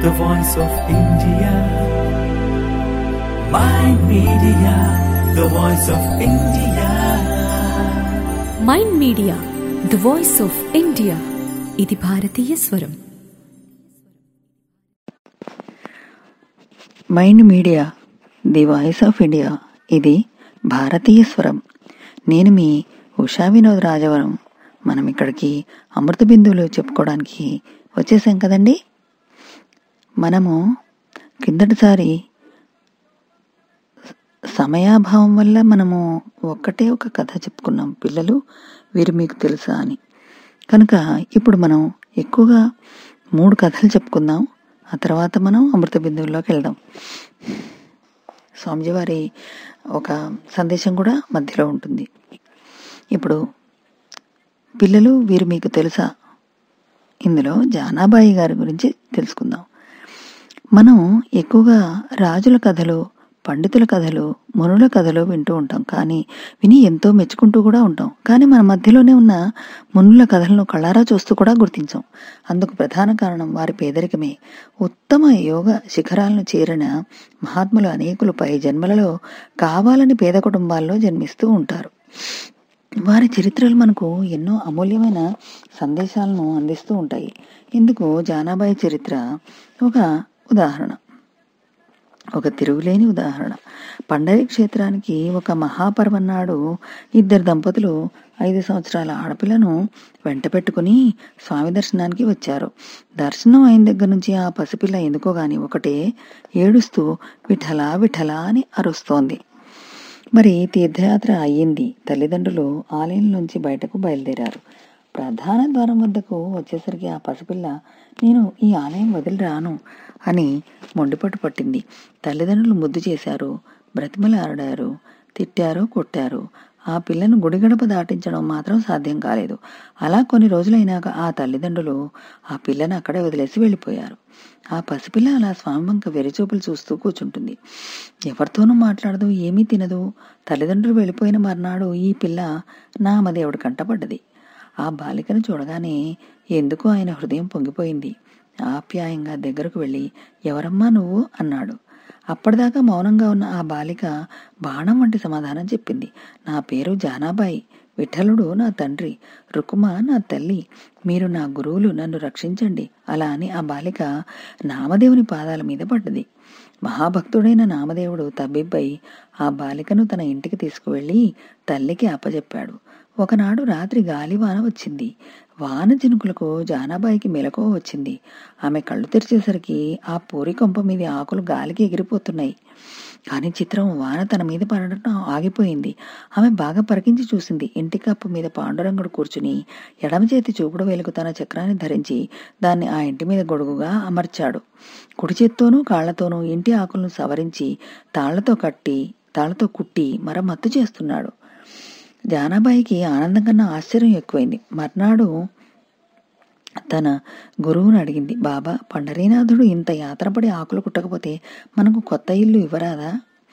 the voice of India. My media, the voice of India. Mind media the voice of India ఇది భారతీయ స్వరం mind media the voice of India ఇది భారతీయ స్వరం నేను మీ ఉషా వినోద్ రాజవరం మనం ఇక్కడికి అమృత బిందువులు చెప్పుకోవడానికి వచ్చేసాం కదండి మనము కిందటిసారి సమయాభావం వల్ల మనము ఒక్కటే ఒక కథ చెప్పుకున్నాం పిల్లలు వీరు మీకు తెలుసా అని కనుక ఇప్పుడు మనం ఎక్కువగా మూడు కథలు చెప్పుకుందాం ఆ తర్వాత మనం అమృత బిందువుల్లోకి వెళ్దాం స్వామిజీ వారి ఒక సందేశం కూడా మధ్యలో ఉంటుంది ఇప్పుడు పిల్లలు వీరు మీకు తెలుసా ఇందులో జానాబాయి గారి గురించి తెలుసుకుందాం మనం ఎక్కువగా రాజుల కథలు పండితుల కథలు మునుల కథలు వింటూ ఉంటాం కానీ విని ఎంతో మెచ్చుకుంటూ కూడా ఉంటాం కానీ మన మధ్యలోనే ఉన్న మునుల కథలను కళ్ళారా చూస్తూ కూడా గుర్తించాం అందుకు ప్రధాన కారణం వారి పేదరికమే ఉత్తమ యోగ శిఖరాలను చేరిన మహాత్ములు అనేకులు పై జన్మలలో కావాలని పేద కుటుంబాల్లో జన్మిస్తూ ఉంటారు వారి చరిత్రలు మనకు ఎన్నో అమూల్యమైన సందేశాలను అందిస్తూ ఉంటాయి ఇందుకు జానాబాయి చరిత్ర ఒక ఉదాహరణ ఒక తిరుగులేని ఉదాహరణ పండరి క్షేత్రానికి ఒక మహాపర్వం నాడు ఇద్దరు దంపతులు ఐదు సంవత్సరాల ఆడపిల్లను వెంట పెట్టుకుని స్వామి దర్శనానికి వచ్చారు దర్శనం అయిన దగ్గర నుంచి ఆ పసిపిల్ల ఎందుకో గాని ఒకటే ఏడుస్తూ విఠలా విఠలా అని అరుస్తోంది మరి తీర్థయాత్ర అయ్యింది తల్లిదండ్రులు ఆలయం నుంచి బయటకు బయలుదేరారు ప్రధాన ద్వారం వద్దకు వచ్చేసరికి ఆ పసిపిల్ల నేను ఈ ఆలయం వదిలి రాను అని మొండిపట్టు పట్టింది తల్లిదండ్రులు ముద్దు చేశారు బ్రతిమలాడారు తిట్టారు కొట్టారు ఆ పిల్లను గుడి గడప దాటించడం మాత్రం సాధ్యం కాలేదు అలా కొన్ని రోజులైనాక ఆ తల్లిదండ్రులు ఆ పిల్లను అక్కడే వదిలేసి వెళ్ళిపోయారు ఆ పసిపిల్ల అలా స్వామి వంక వెరిచూపులు చూస్తూ కూర్చుంటుంది ఎవరితోనూ మాట్లాడదు ఏమీ తినదు తల్లిదండ్రులు వెళ్ళిపోయిన మర్నాడు ఈ పిల్ల నామదేవుడి కంటపడ్డది ఆ బాలికను చూడగానే ఎందుకో ఆయన హృదయం పొంగిపోయింది ఆప్యాయంగా దగ్గరకు వెళ్ళి ఎవరమ్మా నువ్వు అన్నాడు అప్పటిదాకా మౌనంగా ఉన్న ఆ బాలిక బాణం వంటి సమాధానం చెప్పింది నా పేరు జానాబాయి విఠలుడు నా తండ్రి రుకుమ నా తల్లి మీరు నా గురువులు నన్ను రక్షించండి అలా అని ఆ బాలిక నామదేవుని పాదాల మీద పడ్డది మహాభక్తుడైన నామదేవుడు తబ్బిబ్బై ఆ బాలికను తన ఇంటికి తీసుకువెళ్ళి తల్లికి అప్పజెప్పాడు ఒకనాడు రాత్రి గాలివాన వచ్చింది వాన చినుకులకు జానాబాయికి మెలకువ వచ్చింది ఆమె కళ్ళు తెరిచేసరికి ఆ పూరి కొంప మీద ఆకులు గాలికి ఎగిరిపోతున్నాయి కానీ చిత్రం వాన తన మీద పడటం ఆగిపోయింది ఆమె బాగా పరికించి చూసింది ఇంటి కప్పు మీద పాండురంగుడు కూర్చుని ఎడమ చేతి చూపుడు వేలుకు తన చక్రాన్ని ధరించి దాన్ని ఆ ఇంటి మీద గొడుగుగా అమర్చాడు కుడి చేత్తోనూ కాళ్లతోనూ ఇంటి ఆకులను సవరించి తాళ్లతో కట్టి తాళ్లతో కుట్టి మరమ్మత్తు చేస్తున్నాడు జానాబాయికి ఆనందం కన్నా ఆశ్చర్యం ఎక్కువైంది మర్నాడు తన గురువుని అడిగింది బాబా పండరీనాథుడు ఇంత యాత్రపడి ఆకులు కుట్టకపోతే మనకు కొత్త ఇల్లు ఇవ్వరాదా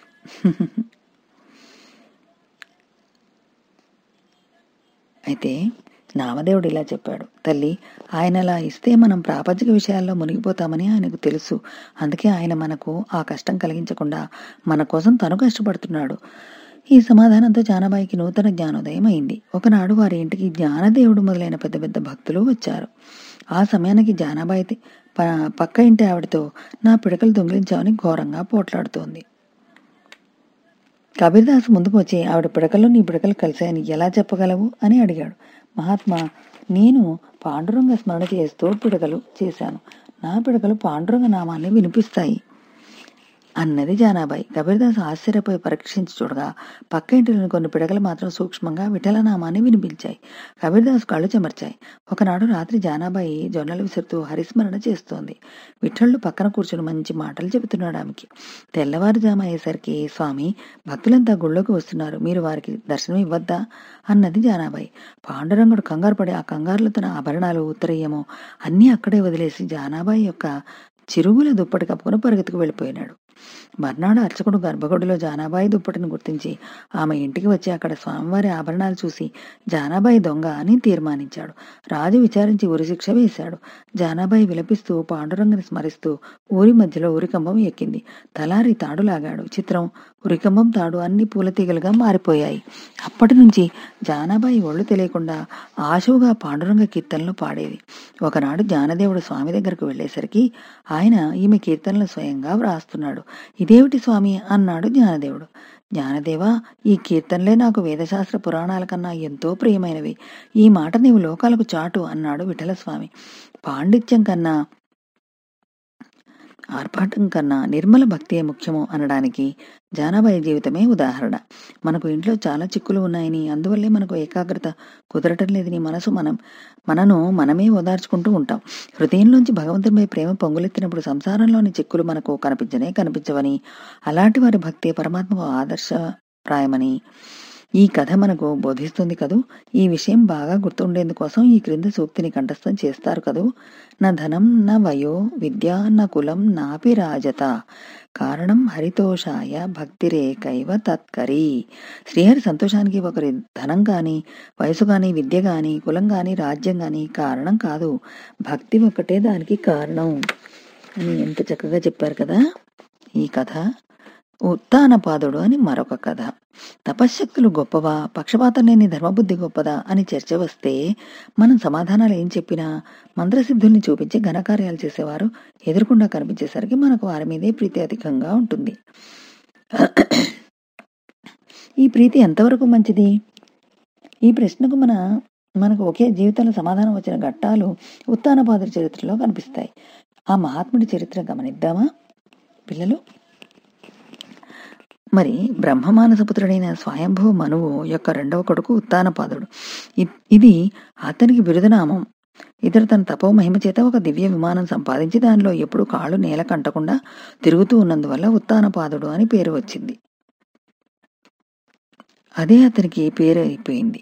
అయితే నామదేవుడు ఇలా చెప్పాడు తల్లి ఆయన అలా ఇస్తే మనం ప్రాపంచిక విషయాల్లో మునిగిపోతామని ఆయనకు తెలుసు అందుకే ఆయన మనకు ఆ కష్టం కలిగించకుండా మన కోసం తను కష్టపడుతున్నాడు ఈ సమాధానంతో జానబాయికి నూతన జ్ఞానోదయం అయింది ఒకనాడు వారి ఇంటికి జ్ఞానదేవుడు మొదలైన పెద్ద పెద్ద భక్తులు వచ్చారు ఆ సమయానికి జానాబాయి ప- పక్క ఇంటి ఆవిడతో నా పిడకలు దొంగిలించావని ఘోరంగా పోట్లాడుతోంది కబీర్దాస్ ముందుకు వచ్చి ఆవిడ పిడకల్లో నీ పిడకలు కలిశాయని ఎలా చెప్పగలవు అని అడిగాడు మహాత్మా నేను పాండురంగ స్మరణ చేస్తూ పిడకలు చేశాను నా పిడకలు పాండురంగ నామాన్ని వినిపిస్తాయి అన్నది జానాబాయి కబీర్దాస్ ఆశ్చర్యపోయి పరీక్షించి చూడగా పక్క ఇంటిలోని కొన్ని పిడకలు మాత్రం సూక్ష్మంగా విఠలనామాన్ని వినిపించాయి కబీర్దాస్ కళ్ళు చెమర్చాయి ఒకనాడు రాత్రి జానాబాయి జొన్నలు విసురుతూ హరిస్మరణ చేస్తోంది విఠళ్ళు పక్కన కూర్చుని మంచి మాటలు చెబుతున్నాడు ఆమెకి తెల్లవారుజామ అయ్యేసరికి స్వామి భక్తులంతా గుళ్ళోకి వస్తున్నారు మీరు వారికి దర్శనం ఇవ్వద్దా అన్నది జానాబాయి పాండురంగుడు కంగారు పడి ఆ కంగారులో తన ఆభరణాలు ఉత్తరీయము అన్నీ అక్కడే వదిలేసి జానాబాయి యొక్క చిరుగుల దుప్పటి కప్పుకుని పరిగెత్తుకు వెళ్ళిపోయినాడు మర్నాడు అర్చకుడు గర్భగుడిలో జానాబాయి దుప్పటిని గుర్తించి ఆమె ఇంటికి వచ్చి అక్కడ స్వామివారి ఆభరణాలు చూసి జానాబాయి దొంగ అని తీర్మానించాడు రాజు విచారించి ఉరిశిక్ష వేశాడు జానాబాయి విలపిస్తూ పాండురంగని స్మరిస్తూ ఊరి మధ్యలో ఉరికంబం ఎక్కింది తలారి తాడు లాగాడు చిత్రం ఉరికంబం తాడు అన్ని పూలతీగలుగా మారిపోయాయి అప్పటి నుంచి జానాబాయి ఒళ్ళు తెలియకుండా ఆశువుగా పాండురంగ కీర్తనలు పాడేది ఒకనాడు జ్ఞానదేవుడు స్వామి దగ్గరకు వెళ్ళేసరికి ఆయన ఈమె కీర్తనలు స్వయంగా వ్రాస్తున్నాడు ఇదేమిటి స్వామి అన్నాడు జ్ఞానదేవుడు జ్ఞానదేవా ఈ కీర్తనలే నాకు వేదశాస్త్ర పురాణాల కన్నా ఎంతో ప్రియమైనవి ఈ మాట నీవు లోకాలకు చాటు అన్నాడు విఠలస్వామి పాండిత్యం కన్నా ఆర్భాటం కన్నా నిర్మల భక్తే ముఖ్యము అనడానికి జానాబాయి జీవితమే ఉదాహరణ మనకు ఇంట్లో చాలా చిక్కులు ఉన్నాయని అందువల్లే మనకు ఏకాగ్రత కుదరటం లేదని మనసు మనం మనను మనమే ఓదార్చుకుంటూ ఉంటాం హృదయంలోంచి భగవంతునిపై ప్రేమ పొంగులెత్తినప్పుడు సంసారంలోని చిక్కులు మనకు కనిపించనే కనిపించవని అలాంటి వారి భక్తి పరమాత్మకు ఆదర్శప్రాయమని ఈ కథ మనకు బోధిస్తుంది కదూ ఈ విషయం బాగా గుర్తుండేందుకోసం ఈ క్రింద సూక్తిని కంఠస్థం చేస్తారు కదూ నా ధనం నా వయో విద్య నా కులం నాపి రాజత కారణం హరితోషాయ భక్తిరేకైవ తత్కరి శ్రీహరి సంతోషానికి ఒకరి ధనం గాని వయసు గాని విద్య గాని కులం గాని రాజ్యం గాని కారణం కాదు భక్తి ఒక్కటే దానికి కారణం అని ఎంత చక్కగా చెప్పారు కదా ఈ కథ ఉత్తానపాదుడు అని మరొక కథ తపశ్శక్తులు గొప్పవా పక్షపాతం లేని ధర్మబుద్ధి గొప్పదా అని చర్చ వస్తే మనం సమాధానాలు ఏం చెప్పినా మంత్రసిద్ధుల్ని చూపించి ఘనకార్యాలు చేసేవారు ఎదురుకుండా కనిపించేసరికి మనకు వారి మీదే ప్రీతి అధికంగా ఉంటుంది ఈ ప్రీతి ఎంతవరకు మంచిది ఈ ప్రశ్నకు మన మనకు ఒకే జీవితంలో సమాధానం వచ్చిన ఘట్టాలు ఉత్తానపాదుడి చరిత్రలో కనిపిస్తాయి ఆ మహాత్ముడి చరిత్ర గమనిద్దామా పిల్లలు మరి బ్రహ్మమానసపుత్రుడైన స్వయంభూ మనువు యొక్క రెండవ కొడుకు ఉత్తానపాదుడు ఇ- ఇది అతనికి బిరుదనామం ఇతడు తన తపో మహిమ చేత ఒక దివ్య విమానం సంపాదించి దానిలో ఎప్పుడు కాళ్ళు నేల కంటకుండా తిరుగుతూ ఉన్నందువల్ల ఉత్తానపాదుడు అని పేరు వచ్చింది అదే అతనికి పేరు అయిపోయింది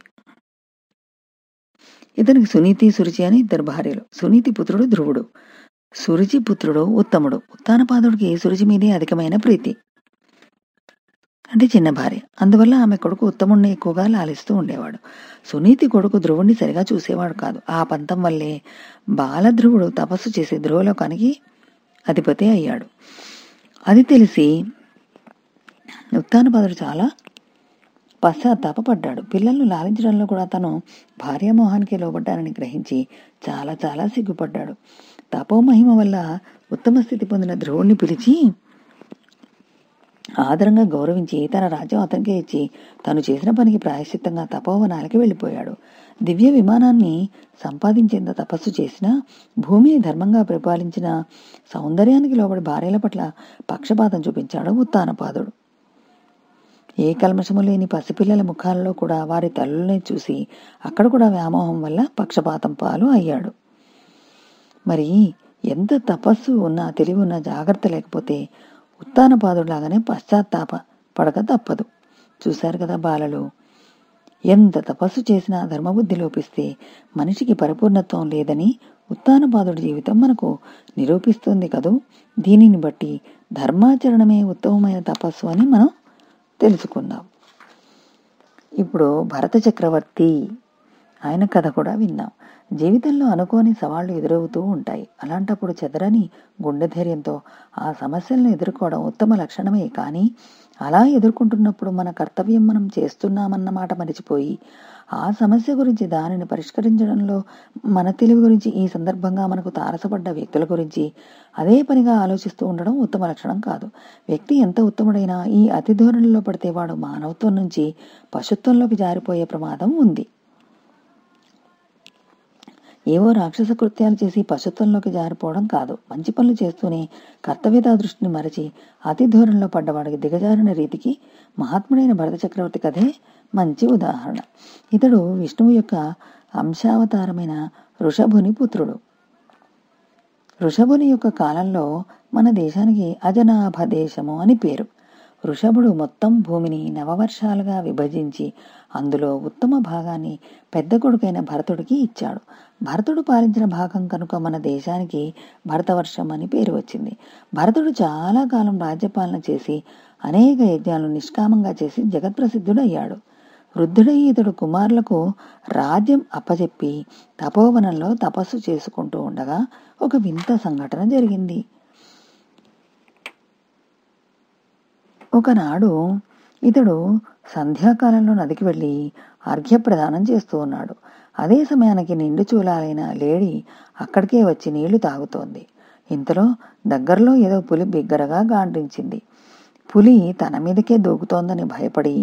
ఇతనికి సునీతి సురుచి అని ఇద్దరు భార్యలు సునీతి పుత్రుడు ధ్రువుడు సురుచి పుత్రుడు ఉత్తముడు ఉత్తానపాదుడికి సురుచి మీదే అధికమైన ప్రీతి అంటే చిన్న భార్య అందువల్ల ఆమె కొడుకు ఉత్తముణ్ణి ఎక్కువగా లాలిస్తూ ఉండేవాడు సునీతి కొడుకు ధ్రువుణ్ణి సరిగా చూసేవాడు కాదు ఆ పంతం వల్లే బాలధ్రువుడు తపస్సు చేసి ధ్రువలోకానికి అధిపతి అయ్యాడు అది తెలిసి ఉత్తానపాదుడు చాలా పశ్చాత్తాపడ్డాడు పిల్లలను లాలించడంలో కూడా తను భార్యామోహానికి లోబడ్డానని గ్రహించి చాలా చాలా సిగ్గుపడ్డాడు తపోమహిమ వల్ల ఉత్తమ స్థితి పొందిన ధ్రువుణ్ణి పిలిచి ఆదరంగా గౌరవించి తన రాజ్యం అతనికే ఇచ్చి తను చేసిన పనికి ప్రాయశ్చిత్తంగా తపోవనాలకి వెళ్ళిపోయాడు దివ్య విమానాన్ని సంపాదించేంత తపస్సు చేసిన భూమిని ధర్మంగా పరిపాలించిన సౌందర్యానికి లోబడి భార్యల పట్ల పక్షపాతం చూపించాడు ఉత్తానపాదుడు ఏ కల్మషము లేని పసిపిల్లల ముఖాలలో కూడా వారి తల్లుల్ని చూసి అక్కడ కూడా వ్యామోహం వల్ల పక్షపాతం పాలు అయ్యాడు మరి ఎంత తపస్సు ఉన్నా తెలివి ఉన్నా జాగ్రత్త లేకపోతే ఉత్తానపాదులాగానే పశ్చాత్తాప పడక తప్పదు చూశారు కదా బాలలు ఎంత తపస్సు చేసినా ధర్మబుద్ధి లోపిస్తే మనిషికి పరిపూర్ణత్వం లేదని ఉత్తానపాదుడి జీవితం మనకు నిరూపిస్తుంది కదూ దీనిని బట్టి ధర్మాచరణమే ఉత్తమమైన తపస్సు అని మనం తెలుసుకుందాం ఇప్పుడు భరత చక్రవర్తి ఆయన కథ కూడా విన్నాం జీవితంలో అనుకోని సవాళ్లు ఎదురవుతూ ఉంటాయి అలాంటప్పుడు చెదరని గుండె ధైర్యంతో ఆ సమస్యలను ఎదుర్కోవడం ఉత్తమ లక్షణమే కానీ అలా ఎదుర్కొంటున్నప్పుడు మన కర్తవ్యం మనం చేస్తున్నామన్నమాట మరిచిపోయి ఆ సమస్య గురించి దానిని పరిష్కరించడంలో మన తెలివి గురించి ఈ సందర్భంగా మనకు తారసపడ్డ వ్యక్తుల గురించి అదే పనిగా ఆలోచిస్తూ ఉండడం ఉత్తమ లక్షణం కాదు వ్యక్తి ఎంత ఉత్తముడైనా ఈ అతి ధోరణిలో పడితే వాడు మానవత్వం నుంచి పశుత్వంలోకి జారిపోయే ప్రమాదం ఉంది ఏవో రాక్షస కృత్యాలు చేసి పశుత్వంలోకి జారిపోవడం కాదు మంచి పనులు చేస్తూనే కర్తవ్యతా దృష్టిని మరచి అతి ధోరణిలో పడ్డవాడికి దిగజారిన రీతికి మహాత్ముడైన భరత చక్రవర్తి కథే మంచి ఉదాహరణ ఇతడు విష్ణువు యొక్క అంశావతారమైన ఋషభుని పుత్రుడు ఋషభుని యొక్క కాలంలో మన దేశానికి అజనాభ దేశము అని పేరు వృషభుడు మొత్తం భూమిని నవవర్షాలుగా విభజించి అందులో ఉత్తమ భాగాన్ని పెద్ద కొడుకైన భరతుడికి ఇచ్చాడు భరతుడు పాలించిన భాగం కనుక మన దేశానికి భరతవర్షం అని పేరు వచ్చింది భరతుడు చాలా కాలం రాజ్యపాలన చేసి అనేక యజ్ఞాలు నిష్కామంగా చేసి జగత్ప్రసిద్ధుడయ్యాడు వృద్ధుడై ఇతడు కుమారులకు రాజ్యం అప్పచెప్పి తపోవనంలో తపస్సు చేసుకుంటూ ఉండగా ఒక వింత సంఘటన జరిగింది ఒకనాడు ఇతడు సంధ్యాకాలంలో నదికి వెళ్ళి అర్ఘ్యప్రదానం చేస్తూ ఉన్నాడు అదే సమయానికి నిండు చూలాలైన లేడి అక్కడికే వచ్చి నీళ్లు తాగుతోంది ఇంతలో దగ్గరలో ఏదో పులి బిగ్గరగా గాండ్రించింది పులి తన మీదకే దూకుతోందని భయపడి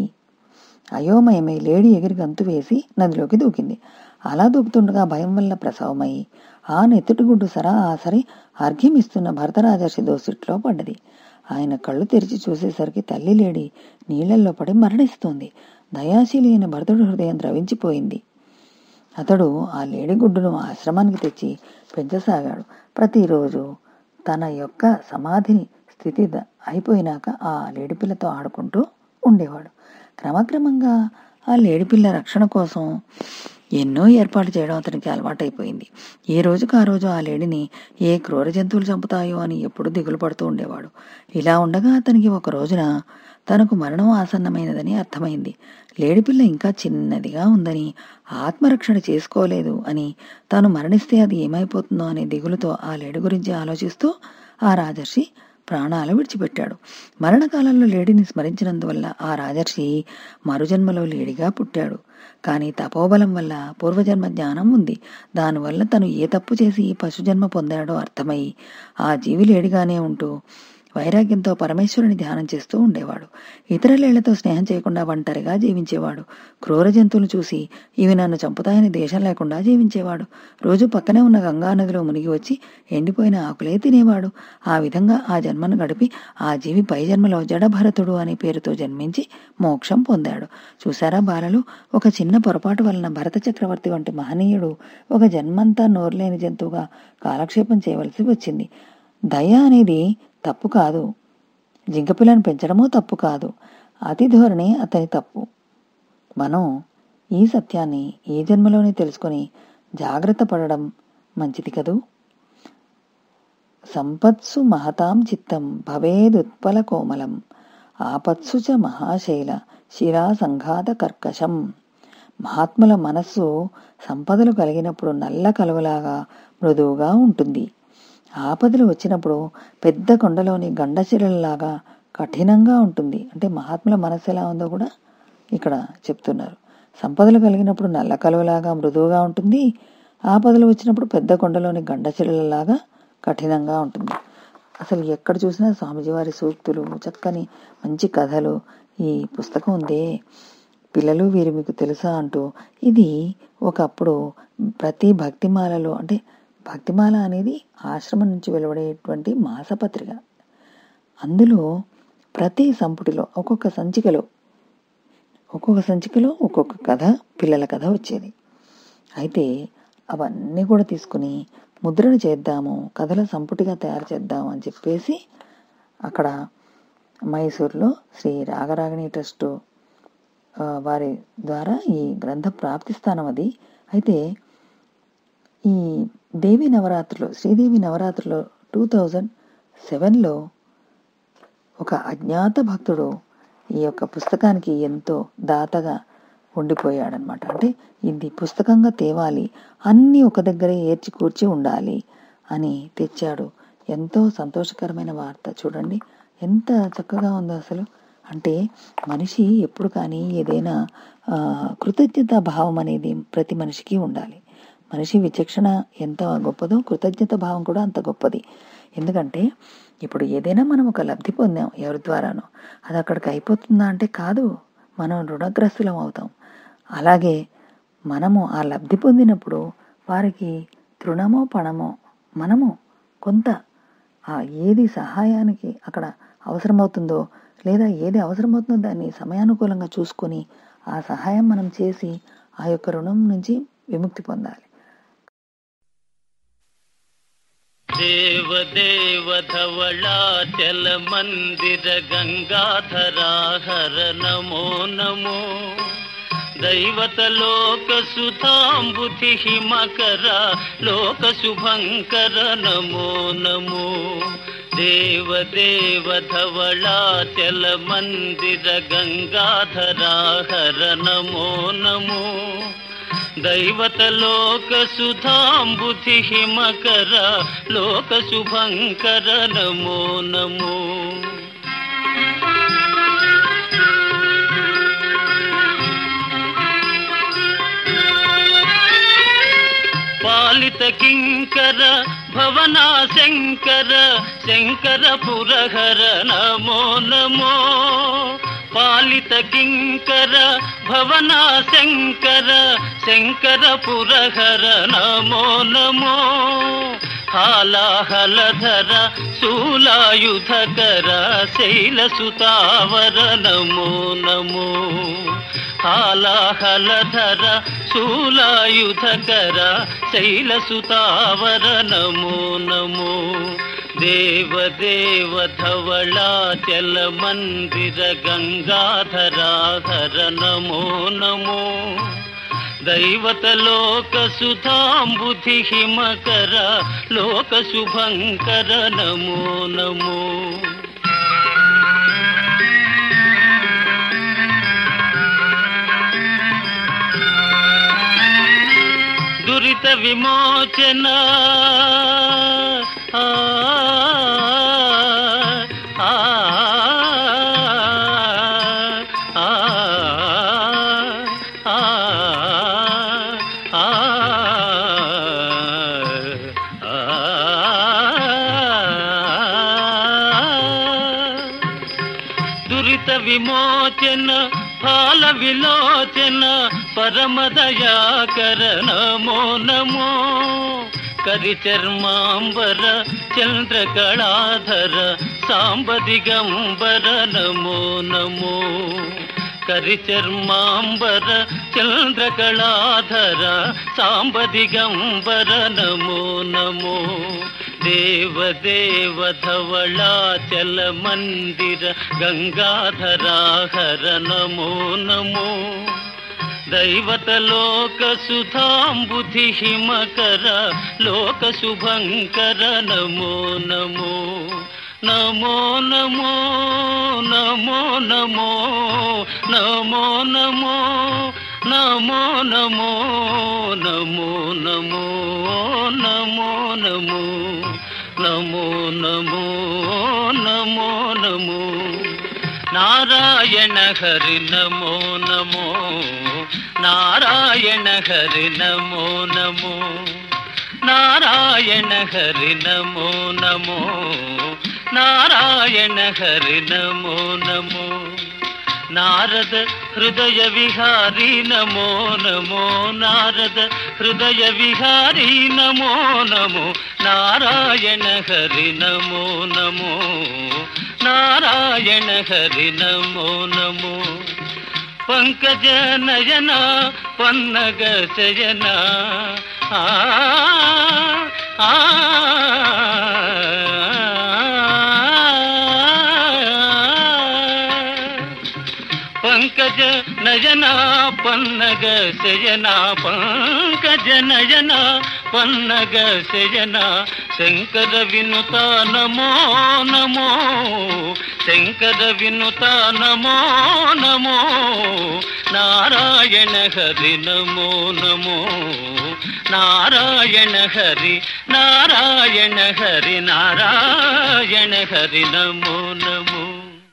అయోమయమై లేడి ఎగిరి గంతు వేసి నదిలోకి దూకింది అలా దూకుతుండగా భయం వల్ల ప్రసవమై ఆ నెత్తుటిగుడ్డు సరాసరి అర్ఘ్యమిస్తున్న భరతరాజర్షి దోసిట్లో పడ్డది ఆయన కళ్ళు తెరిచి చూసేసరికి తల్లి లేడి నీళ్లల్లో పడి మరణిస్తోంది దయాశీలి అయిన భరతుడి హృదయం ద్రవించిపోయింది అతడు ఆ లేడిగుడ్డును ఆశ్రమానికి తెచ్చి పెంచసాగాడు ప్రతిరోజు తన యొక్క సమాధిని స్థితి ద- అయిపోయినాక ఆ లేడిపిల్లతో ఆడుకుంటూ ఉండేవాడు క్రమక్రమంగా ఆ లేడిపిల్ల రక్షణ కోసం ఎన్నో ఏర్పాటు చేయడం అతనికి అలవాటైపోయింది ఏ రోజుకు ఆ రోజు ఆ లేడిని ఏ క్రూర జంతువులు చంపుతాయో అని ఎప్పుడు దిగులు పడుతూ ఉండేవాడు ఇలా ఉండగా అతనికి ఒక రోజున తనకు మరణం ఆసన్నమైనదని అర్థమైంది లేడిపిల్ల ఇంకా చిన్నదిగా ఉందని ఆత్మరక్షణ చేసుకోలేదు అని తాను మరణిస్తే అది ఏమైపోతుందో అనే దిగులుతో ఆ లేడి గురించి ఆలోచిస్తూ ఆ రాజర్షి ప్రాణాలు విడిచిపెట్టాడు మరణకాలంలో లేడిని స్మరించినందువల్ల ఆ రాజర్షి మరుజన్మలో లేడిగా పుట్టాడు కానీ తపోబలం వల్ల పూర్వజన్మ జ్ఞానం ఉంది దానివల్ల తను ఏ తప్పు చేసి ఈ పశుజన్మ పొందాడో అర్థమై ఆ జీవి లేడిగానే ఉంటూ వైరాగ్యంతో పరమేశ్వరుని ధ్యానం చేస్తూ ఉండేవాడు ఇతర లేళ్లతో స్నేహం చేయకుండా ఒంటరిగా జీవించేవాడు క్రూర జంతువులు చూసి ఇవి నన్ను చంపుతాయని దేశం లేకుండా జీవించేవాడు రోజు పక్కనే ఉన్న గంగా నదిలో మునిగి వచ్చి ఎండిపోయిన ఆకులే తినేవాడు ఆ విధంగా ఆ జన్మను గడిపి ఆ జీవి పై జన్మలో జడభరతుడు అనే పేరుతో జన్మించి మోక్షం పొందాడు చూసారా బాలలు ఒక చిన్న పొరపాటు వలన భరత చక్రవర్తి వంటి మహనీయుడు ఒక జన్మంతా నోరులేని జంతువుగా కాలక్షేపం చేయవలసి వచ్చింది దయ అనేది తప్పు కాదు జింకపిల్లను పెంచడమూ తప్పు కాదు అతి ధోరణి అతని తప్పు మనం ఈ సత్యాన్ని ఈ జన్మలోనే తెలుసుకొని జాగ్రత్త పడడం మంచిది కదూ సంపత్సు మహతాం చిత్తం భవేదుత్పల కోమలం ఆపత్సు చ మహాశైల శిరా సంఘాత కర్కశం మహాత్ముల మనస్సు సంపదలు కలిగినప్పుడు నల్ల కలువలాగా మృదువుగా ఉంటుంది ఆపదలు వచ్చినప్పుడు పెద్ద కొండలోని గండశిరలాగా కఠినంగా ఉంటుంది అంటే మహాత్ముల మనస్సు ఎలా ఉందో కూడా ఇక్కడ చెప్తున్నారు సంపదలు కలిగినప్పుడు నల్ల కలువలాగా మృదువుగా ఉంటుంది ఆపదలు వచ్చినప్పుడు పెద్ద కొండలోని గండశిరలాగా కఠినంగా ఉంటుంది అసలు ఎక్కడ చూసినా స్వామిజీ వారి సూక్తులు చక్కని మంచి కథలు ఈ పుస్తకం ఉందే పిల్లలు వీరు మీకు తెలుసా అంటూ ఇది ఒకప్పుడు ప్రతి భక్తిమాలలో అంటే భక్తిమాల అనేది ఆశ్రమం నుంచి వెలువడేటువంటి మాసపత్రిక అందులో ప్రతి సంపుటిలో ఒక్కొక్క సంచికలో ఒక్కొక్క సంచికలో ఒక్కొక్క కథ పిల్లల కథ వచ్చేది అయితే అవన్నీ కూడా తీసుకుని ముద్రణ చేద్దాము కథల సంపుటిగా తయారు చేద్దాము అని చెప్పేసి అక్కడ మైసూర్లో శ్రీ రాగరాగిణి ట్రస్టు ఆ, వారి ద్వారా ఈ గ్రంథ ప్రాప్తి స్థానం అది అయితే ఈ దేవి నవరాత్రులు శ్రీదేవి నవరాత్రులు టూ థౌజండ్ సెవెన్లో ఒక అజ్ఞాత భక్తుడు ఈ యొక్క పుస్తకానికి ఎంతో దాతగా ఉండిపోయాడనమాట అంటే ఇది పుస్తకంగా తేవాలి అన్నీ ఒక దగ్గరే ఏర్చి కూర్చి ఉండాలి అని తెచ్చాడు ఎంతో సంతోషకరమైన వార్త చూడండి ఎంత చక్కగా ఉందో అసలు అంటే మనిషి ఎప్పుడు కానీ ఏదైనా ఆ, కృతజ్ఞతా భావం అనేది ప్రతి మనిషికి ఉండాలి మనిషి విచక్షణ ఎంత గొప్పదో కృతజ్ఞత భావం కూడా అంత గొప్పది ఎందుకంటే ఇప్పుడు ఏదైనా మనం ఒక లబ్ధి పొందాం ఎవరి ద్వారానో అది అక్కడికి అయిపోతుందా అంటే కాదు మనం రుణగ్రస్తులం అవుతాం అలాగే మనము ఆ లబ్ధి పొందినప్పుడు వారికి తృణమో పణమో మనము కొంత ఆ ఏది సహాయానికి అక్కడ అవసరమవుతుందో లేదా ఏది అవసరమవుతుందో దాన్ని సమయానుకూలంగా చూసుకొని ఆ సహాయం మనం చేసి ఆ యొక్క రుణం నుంచి విముక్తి పొందాలి దేవ దేవ ధవళాచల మందిర గంగాధరాహర నమో నమో దైవత లోక సుధాంబుధి మకర లోక శుభంకర నమో నమో దేవ దేవ ధవళాచల మందిర గంగాధరాహర నమో నమో దైవత లోక సుధాంబుధి మకర లోక శుభంకర నమో నమో పాలిత కింకర భవనా శంకర శంకర పురహర నమో నమో పాలిత కింకర భవనా శంకర శంకర పురహర నమో నమో హాలాహలధర శూలాయుధకర శైలసుతావర నమో నమో హాలాహలధర శూలాయుధకర శైలసుతావర నమో నమో దేవ దేవ ధవళాచల మందిర గంగాధరాధర నమో నమో దైవత లోక సుధాంబుధి మకర లోక శుభంకర నమో నమో దురిత విమోచన ఆ, ఆ, ఆ, ఆ, ఆ, దురిత విమోచన ఫాల విలోచన పరమదయాకర నమో నమో కరిచర్మాంబర చంద్రకళాధర సాంబదిగంబర నమో నమో కరిచర్మాంబర చంద్రకళాధర సాంబదిగంబర నమో నమో దేవ దేవ ధవళాచల మందిర గంగాధరాహర నమో నమో దైవత లోక సుధాంబుధి మకర లోక శుభంకర నమో నమో నమో నమో నమో నమో నమో నమో నమో నమో నమో నమో నమో నమో నమో నమో నమో నమో నారాయణ హరి నమో నమో నారాయణ హరి నమో నమో నారాయణ హరి నమో నమో నారాయణ హరి నమో నమో నారద హృదయ విహారీ నమో నమో నారద హృదయ విహారీ నమో నమో నారాయణ హరి నమో నమో నారాయణ హరి నమో నమో పంకజ నయన పన్నగ శయన ఆ ఆ పంకజ నయన పన్నగ శయన పంకజ నయన పన్నగ శయన శంకర వినుత నమో నమో శంకర వినుత నమో నమో నారాయణ హరి నమో నమో నారాయణ హరి నారాయణ హరి నారాయణ హరి నమో నమో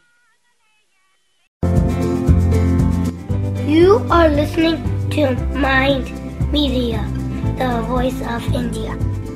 You are listening to Mind Media, the voice of India.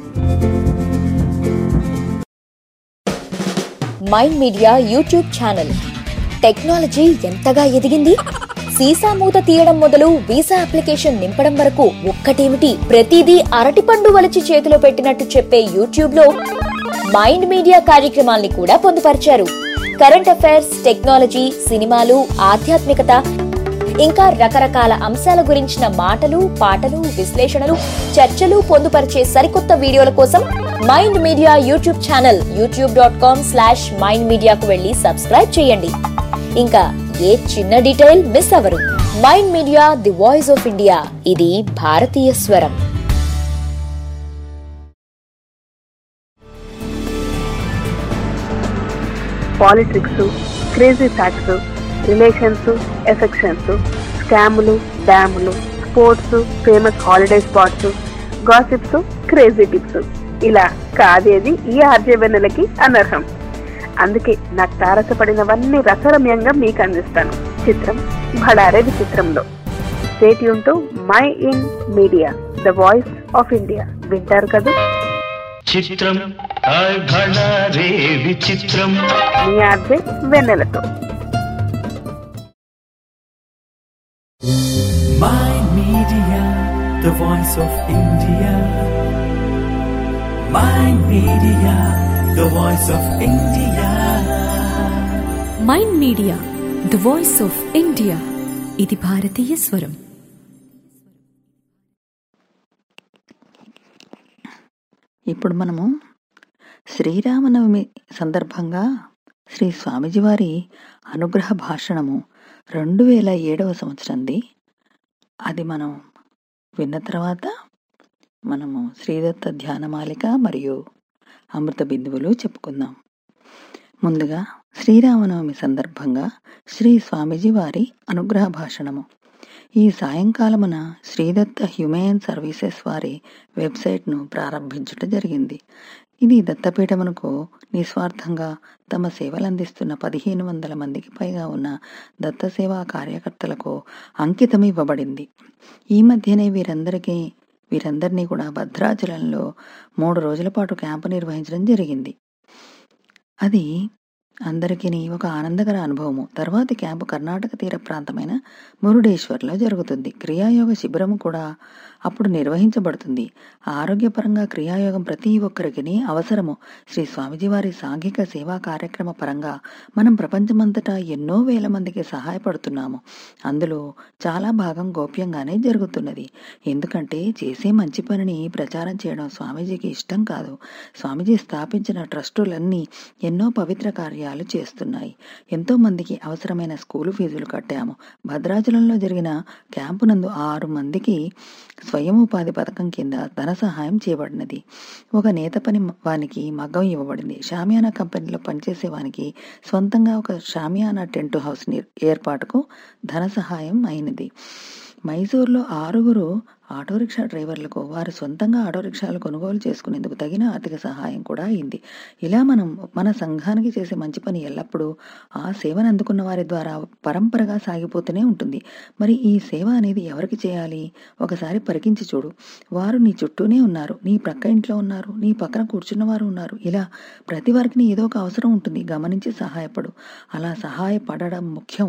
Mind media YouTube channel technology ఎంతగా ఎదిగింది సీసా మూత తీయడం మొదలు వీసా అప్లికేషన్ నింపడం వరకు ఒక్కటేమిటి ప్రతిదీ అరటిపండు వలిచి చేతిలో పెట్టినట్టు చెప్పే యూట్యూబ్ లో మైండ్ మీడియా కార్యక్రమాల్ని కూడా పొందుపరిచారు కరెంట్ అఫైర్స్ టెక్నాలజీ సినిమాలు ఆధ్యాత్మికత ఇంకా రకరకాల అంశాల గురించిన మాటలు పాటలు విశ్లేషణలు చర్చలు పొందుపరిచే సరికొత్త వీడియోల కోసం mind media YouTube channel YouTube dot com slash mind మీడియాకు వెళ్ళి సబ్స్క్రైబ్ చేయండి ఇంకా ఏ చిన్న డీటెయిల్ మిస్ అవ్వరు mind media the voice of India ఇది భారతీయ స్వరం politics crazy facts relations affections స్కాములు డ్యాములు sports famous holiday spots gossips crazy tips ఇలా కాదేది ఈ ఆర్జవెన్నెలకి అనర్హం అందుకే నాకు తారసపడినవన్నీ రసరమ్యంగా మీకు అందిస్తాను చిత్రం భడారే విచిత్రంలో state to my in media the voice of India వింటారు కదా చిత్రం హాయ్ భళా రే విచిత్రం మీ ఆర్జే వెన్నెలతో My Media, the voice of India. My Media, the voice of India. Mind media the voice of India ఇది భారతీయ స్వరం ఇప్పుడు మనము శ్రీరామనవమి సందర్భంగా శ్రీ స్వామిజీ వారి అనుగ్రహ భాషణము రెండు వేల ఏడవ సంవత్సరంది అది మనం విన్న తర్వాత మనము శ్రీదత్త ధ్యానమాలిక మరియు అమృత బిందువులు చెప్పుకుందాం ముందుగా శ్రీరామనవమి సందర్భంగా శ్రీ స్వామిజీ వారి అనుగ్రహ భాషణము ఈ సాయంకాలమున శ్రీదత్త హ్యూమన్ సర్వీసెస్ వారి వెబ్సైట్ను ప్రారంభించుట జరిగింది ఇది దత్తపీఠమునకు నిస్వార్థంగా తమ సేవలు అందిస్తున్న పదిహేను వందల మందికి పైగా ఉన్న దత్త సేవా కార్యకర్తలకు అంకితం ఇవ్వబడింది ఈ మధ్యనే వీరందరికీ వీరందరినీ కూడా భద్రాచలంలో మూడు రోజుల పాటు క్యాంపు నిర్వహించడం జరిగింది అది అందరికీ ఒక ఆనందకర అనుభవము తర్వాతి క్యాంపు కర్ణాటక తీర ప్రాంతమైన మురుడేశ్వర్లో జరుగుతుంది క్రియాయోగ శిబిరం కూడా అప్పుడు నిర్వహించబడుతుంది ఆరోగ్యపరంగా క్రియాయోగం ప్రతి ఒక్కరికి అవసరము శ్రీ స్వామిజీ వారి సాంఘిక సేవా కార్యక్రమ పరంగా మనం ప్రపంచమంతటా ఎన్నో వేల మందికి సహాయపడుతున్నాము అందులో చాలా భాగం గోప్యంగానే జరుగుతున్నది ఎందుకంటే చేసే మంచి పనిని ప్రచారం చేయడం స్వామీజీకి ఇష్టం కాదు స్వామీజీ స్థాపించిన ట్రస్టులన్నీ ఎన్నో పవిత్ర కార్యాలు చేస్తున్నాయి ఎంతో మందికి అవసరమైన స్కూలు ఫీజులు కట్టాము భద్రాచలంలో జరిగిన క్యాంపు నందు ఆరు మందికి స్వయం ఉపాధి పథకం కింద ధన సహాయం చేయబడినది ఒక నేత పని వానికి మగ్గం ఇవ్వబడింది షామియానా కంపెనీలో పనిచేసే వానికి స్వంతంగా ఒక షామియానా టెంట్ హౌస్ నిర్- ఏర్పాటుకు ధన సహాయం అయినది మైసూర్లో ఆరుగురు ఆటో రిక్షా డ్రైవర్లకు వారు సొంతంగా ఆటో రిక్షాలు కొనుగోలు చేసుకునేందుకు తగిన ఆర్థిక సహాయం కూడా అయింది ఇలా మనం మన సంఘానికి చేసే మంచి పని ఎల్లప్పుడూ ఆ సేవను అందుకున్న వారి ద్వారా పరంపరగా సాగిపోతూనే ఉంటుంది మరి ఈ సేవ అనేది ఎవరికి చేయాలి ఒకసారి పరికించి చూడు వారు నీ చుట్టూనే ఉన్నారు నీ ప్రక్క ఇంట్లో ఉన్నారు నీ పక్కన కూర్చున్న వారు ఉన్నారు ఇలా ప్రతి వారికి ఏదో ఒక అవసరం ఉంటుంది గమనించి సహాయపడు అలా సహాయపడడం ముఖ్యం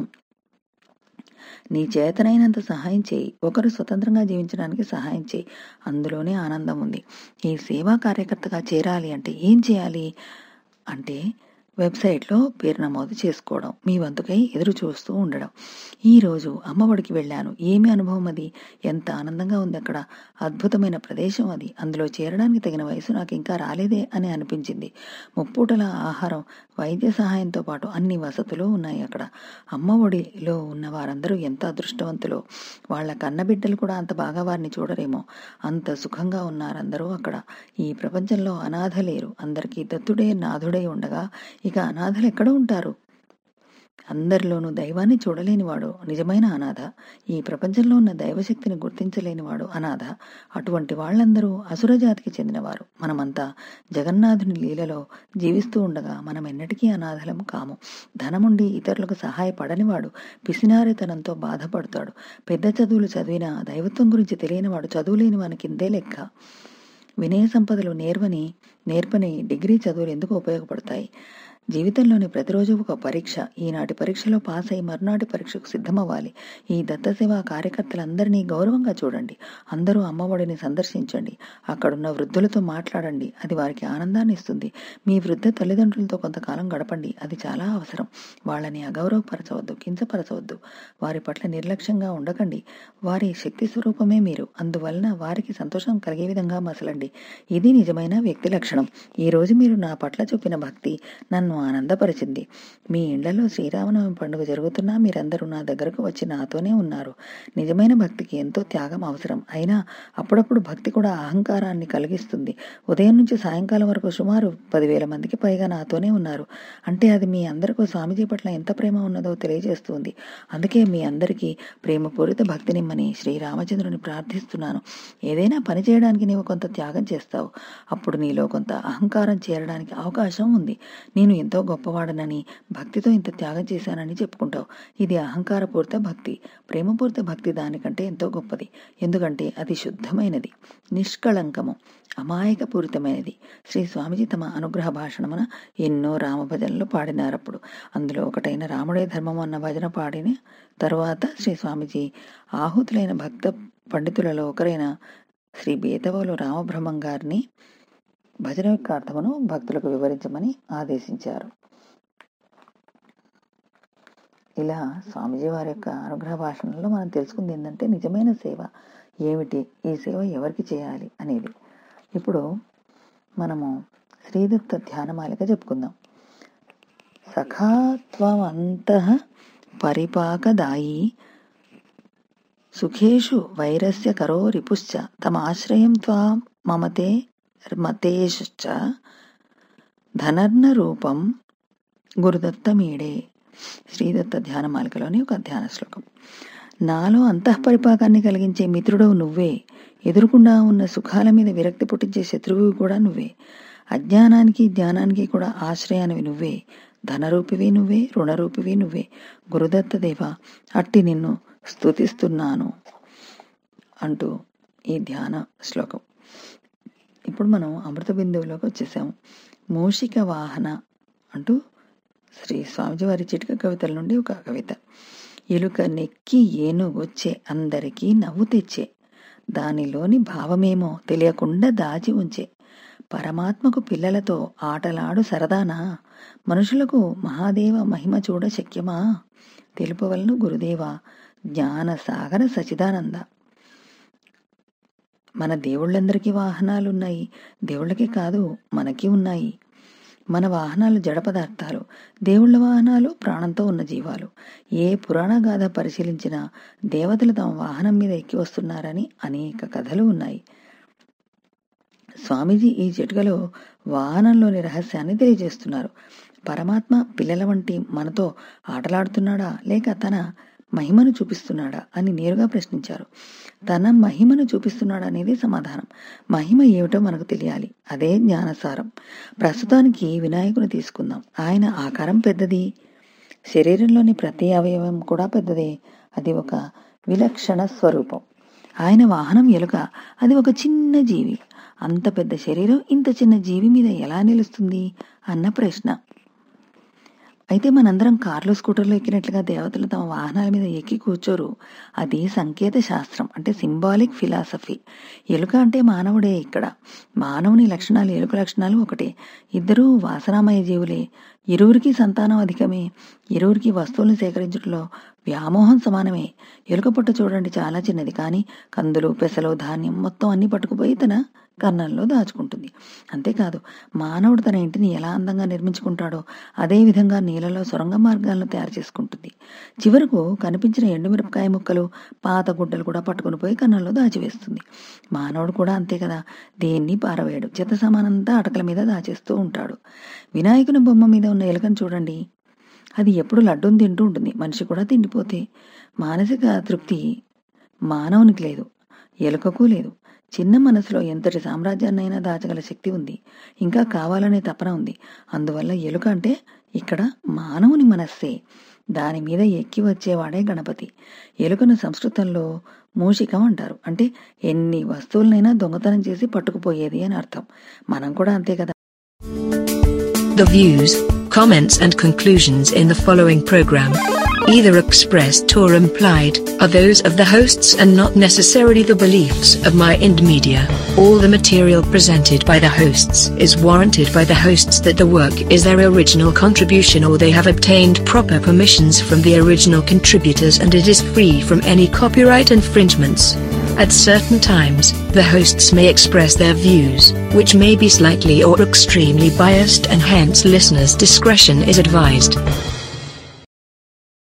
నీ చేతనైనంత సహాయం చేయి ఒకరు స్వతంత్రంగా జీవించడానికి సహాయం చేయి అందులోనే ఆనందం ఉంది ఈ సేవా కార్యకర్తగా చేరాలి అంటే ఏం చేయాలి అంటే వెబ్సైట్లో పేరు నమోదు చేసుకోవడం మీ వంతుకై ఎదురు చూస్తూ ఉండడం ఈరోజు అమ్మఒడికి వెళ్ళాను ఏమి అనుభవం అది ఎంత ఆనందంగా ఉంది అక్కడ అద్భుతమైన ప్రదేశం అది అందులో చేరడానికి తగిన వయసు నాకు ఇంకా రాలేదే అని అనిపించింది ముప్పూటల ఆహారం వైద్య సహాయంతో పాటు అన్ని వసతులు ఉన్నాయి అక్కడ అమ్మ ఒడిలో ఉన్న వారందరూ ఎంత అదృష్టవంతులో వాళ్ళ కన్నబిడ్డలు కూడా అంత బాగా వారిని చూడరేమో అంత సుఖంగా ఉన్నారందరూ అక్కడ ఈ ప్రపంచంలో అనాథ లేరు అందరికీ దత్తుడే నాథుడై ఉండగా ఇక అనాథలు ఎక్కడ ఉంటారు అందరిలోనూ దైవాన్ని చూడలేనివాడు నిజమైన అనాథ ఈ ప్రపంచంలో ఉన్న దైవశక్తిని గుర్తించలేనివాడు అనాథ అటువంటి వాళ్ళందరూ అసురజాతికి చెందినవారు మనమంతా జగన్నాథుని లీలలో జీవిస్తూ ఉండగా మనం ఎన్నటికీ అనాథలం కాము ధనముండి ఇతరులకు సహాయపడనివాడు పిసినారితనంతో బాధపడతాడు పెద్ద చదువులు చదివినా దైవత్వం గురించి తెలియనివాడు చదువులేని వానికి ఇందే లెక్క వినయ సంపదలు నేర్వని నేర్పని డిగ్రీ చదువులు ఎందుకు ఉపయోగపడతాయి జీవితంలోని ప్రతిరోజు ఒక పరీక్ష ఈనాటి పరీక్షలో పాస్ అయి మరునాటి పరీక్షకు సిద్ధమవ్వాలి ఈ దత్తసేవ కార్యకర్తలందరినీ గౌరవంగా చూడండి అందరూ అమ్మఒడిని సందర్శించండి అక్కడున్న వృద్ధులతో మాట్లాడండి అది వారికి ఆనందాన్ని ఇస్తుంది మీ వృద్ధ తల్లిదండ్రులతో కొంతకాలం గడపండి అది చాలా అవసరం వాళ్ళని అగౌరవపరచవద్దు కించపరచవద్దు వారి పట్ల నిర్లక్ష్యంగా ఉండకండి వారి శక్తి స్వరూపమే మీరు అందువలన వారికి సంతోషం కలిగే విధంగా మసలండి ఇది నిజమైన వ్యక్తి లక్షణం ఈ రోజు మీరు నా పట్ల చూపిన భక్తి నన్ను నన్ను ఆనందపరిచింది మీ ఇళ్లలో శ్రీరామనవమి పండుగ జరుగుతున్నా మీరందరూ నా దగ్గరకు వచ్చి నాతోనే ఉన్నారు నిజమైన భక్తికి ఎంతో త్యాగం అవసరం అయినా అప్పుడప్పుడు భక్తి కూడా అహంకారాన్ని కలిగిస్తుంది ఉదయం నుంచి సాయంకాలం వరకు సుమారు పదివేల మందికి పైగా నాతోనే ఉన్నారు అంటే అది మీ అందరికీ స్వామీజీ పట్ల ఎంత ప్రేమ ఉన్నదో తెలియజేస్తుంది అందుకే మీ అందరికీ ప్రేమపూరిత భక్తినిమ్మని శ్రీరామచంద్రుని ప్రార్థిస్తున్నాను ఏదైనా పని చేయడానికి నీవు కొంత త్యాగం చేస్తావు అప్పుడు నీలో కొంత అహంకారం చేరడానికి అవకాశం ఉంది నేను ఎంతో గొప్పవాడనని భక్తితో ఇంత త్యాగం చేశానని చెప్పుకుంటావు ఇది అహంకారపూరిత భక్తి ప్రేమపూరిత భక్తి దానికంటే ఎంతో గొప్పది ఎందుకంటే అది శుద్ధమైనది నిష్కళంకము అమాయకపూరితమైనది శ్రీ స్వామిజీ తమ అనుగ్రహ భాషణమున ఎన్నో రామ భజనలు పాడినారప్పుడు అందులో ఒకటైన రాముడే ధర్మం అన్న భజన పాడిన తరువాత శ్రీ స్వామిజీ ఆహుతులైన భక్త పండితులలో ఒకరైన శ్రీ బేతవోలు రామబ్రహ్మం గారిని భజన యొక్క అర్థమును భక్తులకు వివరించమని ఆదేశించారు ఇలా స్వామిజీ వారి యొక్క అనుగ్రహ భాషణలో మనం తెలుసుకుంది ఏంటంటే నిజమైన సేవ ఏమిటి ఈ సేవ ఎవరికి చేయాలి అనేది ఇప్పుడు మనము శ్రీదత్త ధ్యానమాలిక చెప్పుకుందాం సఖాత్వమంత పరిపాకదాయి సుఖేషు వైరస్య కరో రిపుశ్చ తమాశ్రయం త్వా మమతే మతేశ్చ ధనర్ణ రూపం గురుదత్తమీడే శ్రీదత్త ధ్యానమాలికలోని ఒక ధ్యాన శ్లోకం నాలో అంతఃపరిపాకాన్ని కలిగించే మిత్రుడవు నువ్వే ఎదురుకుండా ఉన్న సుఖాల మీద విరక్తి పుట్టించే శత్రువు కూడా నువ్వే అజ్ఞానానికి జ్ఞానానికి కూడా ఆశ్రయానివి నువ్వే ధనరూపివి నువ్వే రుణరూపివి నువ్వే గురుదత్త దేవ అట్టి నిన్ను స్తుతిస్తున్నాను అంటూ ఈ ధ్యాన శ్లోకం ఇప్పుడు మనం అమృత బిందువులోకి వచ్చేసాము మూషిక వాహన అంటూ శ్రీ స్వామిజీ వారి చిటిక కవితల నుండి ఒక కవిత ఎలుక నెక్కి ఏనుగొచ్చే అందరికీ నవ్వు తెచ్చే దానిలోని భావమేమో తెలియకుండా దాచి ఉంచే పరమాత్మకు పిల్లలతో ఆటలాడు సరదానా మనుషులకు మహాదేవ మహిమ చూడ శక్యమా తెలుపవలను గురుదేవ జ్ఞాన సాగర సచిదానంద మన దేవుళ్ళందరికీ వాహనాలు ఉన్నాయి దేవుళ్ళకి కాదు మనకి ఉన్నాయి మన వాహనాలు జడ పదార్థాలు దేవుళ్ళ వాహనాలు ప్రాణంతో ఉన్న జీవాలు ఏ పురాణ గాథ పరిశీలించినా దేవతలు తమ వాహనం మీద ఎక్కి వస్తున్నారని అనేక కథలు ఉన్నాయి స్వామీజీ ఈ చిటుకలో వాహనంలోని రహస్యాన్ని తెలియజేస్తున్నారు పరమాత్మ పిల్లల వంటి మనతో ఆటలాడుతున్నాడా లేక తన మహిమను చూపిస్తున్నాడా అని నేరుగా ప్రశ్నించారు తన మహిమను చూపిస్తున్నాడా అనేది సమాధానం మహిమ ఏమిటో మనకు తెలియాలి అదే జ్ఞానసారం ప్రస్తుతానికి వినాయకుని తీసుకుందాం ఆయన ఆకారం పెద్దది శరీరంలోని ప్రతి అవయవం కూడా పెద్దదే అది ఒక విలక్షణ స్వరూపం ఆయన వాహనం ఎలుక అది ఒక చిన్న జీవి అంత పెద్ద శరీరం ఇంత చిన్న జీవి మీద ఎలా నిలుస్తుంది అన్న ప్రశ్న అయితే మనందరం కార్లు స్కూటర్లు ఎక్కినట్లుగా దేవతలు తమ వాహనాల మీద ఎక్కి కూర్చోరు అది సంకేత శాస్త్రం అంటే సింబాలిక్ ఫిలాసఫీ ఎలుక అంటే మానవుడే ఇక్కడ మానవుని లక్షణాలు ఎలుక లక్షణాలు ఒకటే ఇద్దరూ వాసనామయ జీవులే ఇరువురికి సంతానం అధికమే ఇరువురికి వస్తువులను సేకరించడంలో వ్యామోహం సమానమే ఎలుక పుట్ట చూడండి చాలా చిన్నది కానీ కందులు పెసలు ధాన్యం మొత్తం అన్ని పట్టుకుపోయి తన కర్ణంలో దాచుకుంటుంది అంతేకాదు మానవుడు తన ఇంటిని ఎలా అందంగా నిర్మించుకుంటాడో అదే విధంగా నీళ్ళలో సొరంగ మార్గాలను తయారు చేసుకుంటుంది చివరకు కనిపించిన ఎండుమిరపకాయ ముక్కలు పాత గుడ్డలు కూడా పట్టుకుని పోయి కన్నంలో దాచివేస్తుంది మానవుడు కూడా అంతే కదా దేన్ని పారవేయడు చెత్త సామానంతా అటకల మీద దాచేస్తూ ఉంటాడు వినాయకుని బొమ్మ మీద ఉన్న ఎలుకను చూడండి అది ఎప్పుడు లడ్డూని తింటూ ఉంటుంది మనిషి కూడా తిండిపోతే మానసిక తృప్తి మానవునికి లేదు ఎలుకకు లేదు చిన్న మనసులో ఎంతటి సామ్రాజ్యాన్నైనా దాచగల శక్తి ఉంది ఇంకా కావాలనే తపన ఉంది అందువల్ల ఎలుక అంటే ఇక్కడ మానవుని మనస్సే దాని మీద ఎక్కి వచ్చేవాడే గణపతి ఎలుకను సంస్కృతంలో మూషికం అంటారు అంటే ఎన్ని వస్తువులనైనా దొంగతనం చేసి పట్టుకుపోయేది అని అర్థం మనం కూడా అంతే కదా The views, comments, and conclusions in the following program, either expressed or implied, are those of the hosts and not necessarily the beliefs of My Ind Media. All the material presented by the hosts is warranted by the hosts that the work is their original contribution or they have obtained proper permissions from the original contributors and it is free from any copyright infringements. At certain times, the hosts may express their views, which may be slightly or extremely biased, and hence listeners' discretion is advised.